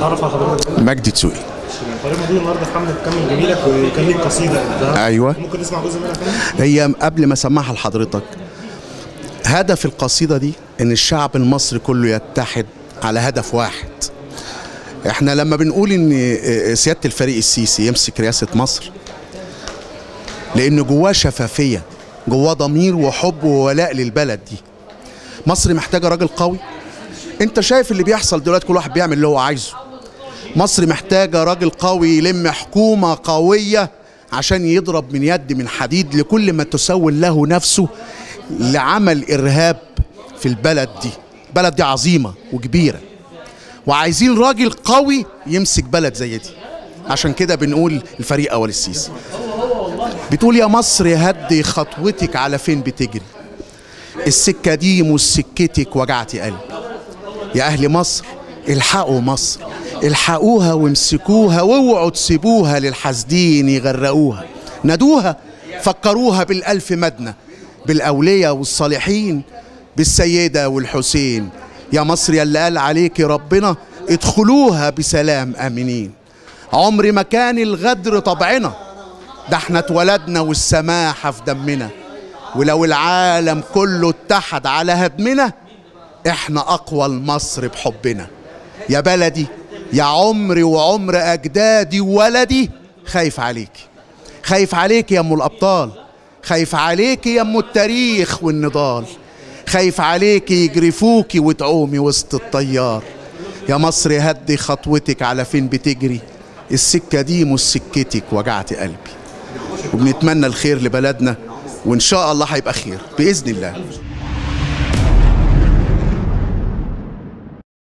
اتعرف على حضرتك مجدي تسوقي طريق موجود النهارده في حمله كمل جميلك وكان ليك قصيده ده أيوة. ممكن نسمع جزء منها كمان هي قبل ما اسمعها لحضرتك هدف القصيده دي ان الشعب المصري كله يتحد على هدف واحد احنا لما بنقول ان سياده الفريق السيسي يمسك رئاسه مصر لان جواه شفافيه جواه ضمير وحب وولاء للبلد دي مصر محتاجه راجل قوي انت شايف اللي بيحصل دلوقتي كل واحد بيعمل اللي هو عايزه مصر محتاجه راجل قوي يلم حكومه قويه عشان يضرب من يد من حديد لكل ما تسول له نفسه لعمل ارهاب في البلد دي البلد دي عظيمه وكبيره وعايزين راجل قوي يمسك بلد زي دي عشان كده بنقول الفريق اول السيسي بتقول يا مصر هدي خطوتك على فين بتجري السكه دي مش سكتك وجعتي قلبي يا اهل مصر الحقوا مصر الحقوها وامسكوها واوعوا تسيبوها للحاسدين يغرقوها نادوها فكروها بالالف مدنه بالاولياء والصالحين بالسيده والحسين يا مصر يا اللي قال عليك ربنا ادخلوها بسلام امنين عمر ما كان الغدر طبعنا ده احنا اتولدنا والسماحه في دمنا ولو العالم كله اتحد على هدمنا احنا اقوى لمصر بحبنا يا بلدي يا عمري وعمر اجدادي وولدي خايف عليك خايف عليك يا ام الابطال خايف عليك يا ام التاريخ والنضال خايف عليك يجرفوكي وتعومي وسط الطيار يا مصر هدي خطوتك على فين بتجري السكه دي مش سكتك وجعت قلبي وبنتمنى الخير لبلدنا وان شاء الله هيبقى خير باذن الله